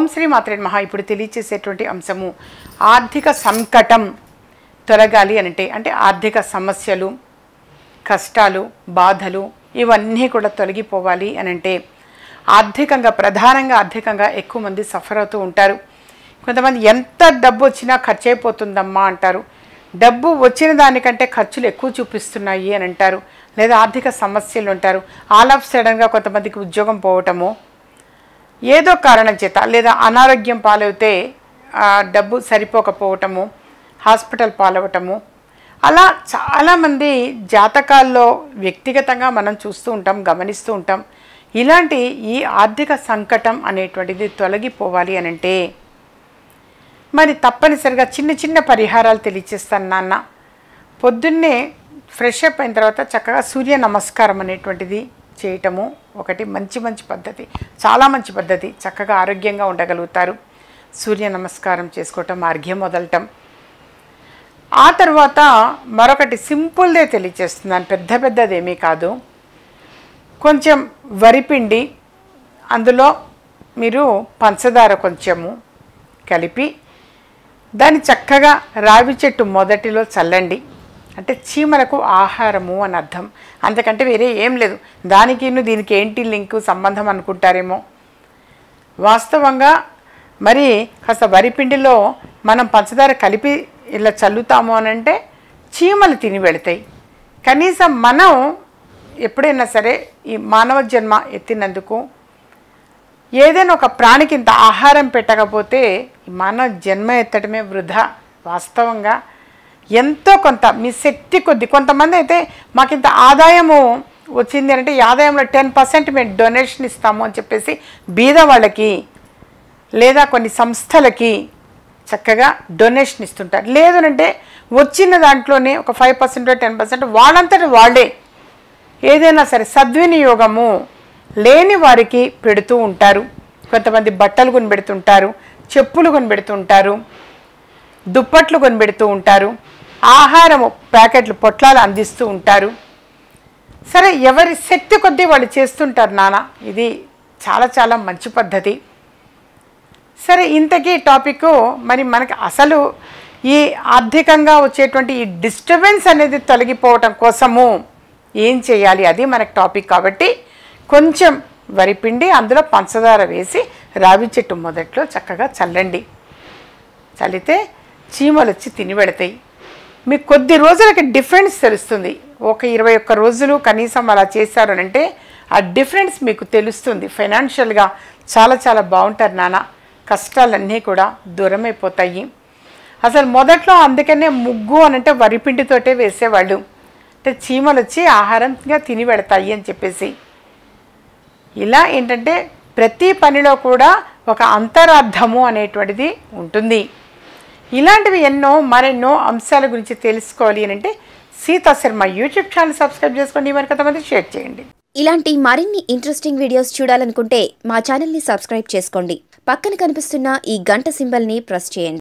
ఓం శ్రీ మాత్రే మహా ఇప్పుడు తెలియచేసేటువంటి అంశము ఆర్థిక సంకటం తొలగాలి అనంటే అంటే ఆర్థిక సమస్యలు కష్టాలు బాధలు ఇవన్నీ కూడా తొలగిపోవాలి అనంటే ఆర్థికంగా ప్రధానంగా ఆర్థికంగా ఎక్కువ మంది సఫర్ అవుతూ ఉంటారు కొంతమంది ఎంత డబ్బు వచ్చినా ఖర్చు అయిపోతుందమ్మా అంటారు డబ్బు వచ్చిన దానికంటే ఖర్చులు ఎక్కువ చూపిస్తున్నాయి అని అంటారు లేదా ఆర్థిక సమస్యలు అంటారు ఆల్ ఆఫ్ సడన్గా కొంతమందికి ఉద్యోగం పోవటము ఏదో కారణం చేత లేదా అనారోగ్యం పాలవుతే ఆ డబ్బు సరిపోకపోవటము హాస్పిటల్ పాలవటము అలా చాలామంది జాతకాల్లో వ్యక్తిగతంగా మనం చూస్తూ ఉంటాం గమనిస్తూ ఉంటాం ఇలాంటి ఈ ఆర్థిక సంకటం అనేటువంటిది తొలగిపోవాలి అని అంటే మరి తప్పనిసరిగా చిన్న చిన్న పరిహారాలు తెలియచేస్తాను నాన్న పొద్దున్నే ఫ్రెష్ అప్ అయిన తర్వాత చక్కగా సూర్య నమస్కారం అనేటువంటిది చేయటము ఒకటి మంచి మంచి పద్ధతి చాలా మంచి పద్ధతి చక్కగా ఆరోగ్యంగా ఉండగలుగుతారు సూర్య నమస్కారం చేసుకోవటం అర్ఘ్యం వదలటం ఆ తర్వాత మరొకటి సింపుల్దే తెలియచేస్తున్నాను పెద్ద పెద్దది ఏమీ కాదు కొంచెం వరిపిండి అందులో మీరు పంచదార కొంచెము కలిపి దాన్ని చక్కగా రావి చెట్టు మొదటిలో చల్లండి అంటే చీమలకు ఆహారము అని అర్థం అంతకంటే వేరే ఏం లేదు దానికి దీనికి ఏంటి లింకు సంబంధం అనుకుంటారేమో వాస్తవంగా మరి కాస్త వరిపిండిలో మనం పంచదార కలిపి ఇలా చల్లుతాము అని అంటే చీమలు తిని వెళతాయి కనీసం మనం ఎప్పుడైనా సరే ఈ మానవ జన్మ ఎత్తినందుకు ఏదైనా ఒక ప్రాణికి ఇంత ఆహారం పెట్టకపోతే ఈ మానవ జన్మ ఎత్తడమే వృధా వాస్తవంగా ఎంతో కొంత మీ శక్తి కొద్ది కొంతమంది అయితే మాకు ఇంత ఆదాయము వచ్చింది అంటే ఈ ఆదాయంలో టెన్ పర్సెంట్ మేము డొనేషన్ ఇస్తాము అని చెప్పేసి బీద వాళ్ళకి లేదా కొన్ని సంస్థలకి చక్కగా డొనేషన్ ఇస్తుంటారు లేదనంటే వచ్చిన దాంట్లోనే ఒక ఫైవ్ పర్సెంట్ టెన్ పర్సెంట్ వాళ్ళంతటి వాళ్ళే ఏదైనా సరే సద్వినియోగము లేని వారికి పెడుతూ ఉంటారు కొంతమంది బట్టలు కొని పెడుతుంటారు చెప్పులు కొని పెడుతుంటారు దుప్పట్లు కొని పెడుతూ ఉంటారు ఆహారము ప్యాకెట్లు పొట్లాలు అందిస్తూ ఉంటారు సరే ఎవరి శక్తి కొద్దీ వాళ్ళు చేస్తుంటారు నాన్న ఇది చాలా చాలా మంచి పద్ధతి సరే ఇంతకీ టాపిక్ మరి మనకి అసలు ఈ ఆర్థికంగా వచ్చేటువంటి ఈ డిస్టర్బెన్స్ అనేది తొలగిపోవటం కోసము ఏం చేయాలి అది మనకి టాపిక్ కాబట్టి కొంచెం వరిపిండి అందులో పంచదార వేసి రావి చెట్టు మొదట్లో చక్కగా చల్లండి చల్లితే చీమలు వచ్చి తిని పెడతాయి మీకు కొద్ది రోజులకి డిఫరెన్స్ తెలుస్తుంది ఒక ఇరవై ఒక్క రోజులు కనీసం అలా చేశారు అని అంటే ఆ డిఫరెన్స్ మీకు తెలుస్తుంది ఫైనాన్షియల్గా చాలా చాలా బాగుంటారు నాన్న కష్టాలన్నీ కూడా దూరమైపోతాయి అసలు మొదట్లో అందుకనే ముగ్గు అని అంటే వరిపిండితోటే వేసేవాళ్ళు అంటే చీమలు వచ్చి ఆహారంగా తిని పెడతాయి అని చెప్పేసి ఇలా ఏంటంటే ప్రతి పనిలో కూడా ఒక అంతరార్థము అనేటువంటిది ఉంటుంది ఇలాంటివి ఎన్నో మరెన్నో అంశాల గురించి తెలుసుకోవాలి అని అంటే Sita Sharma YouTube channel subscribe చేసుకోండి మరి కొంతమంది షేర్ చేయండి ఇలాంటి మరిన్ని ఇంట్రెస్టింగ్ వీడియోస్ చూడాలనుకుంటే మా ఛానల్ని సబ్స్క్రైబ్ చేసుకోండి పక్కన కనిపిస్తున్న ఈ గంట సింబల్ని ప్రెస్ చేయండి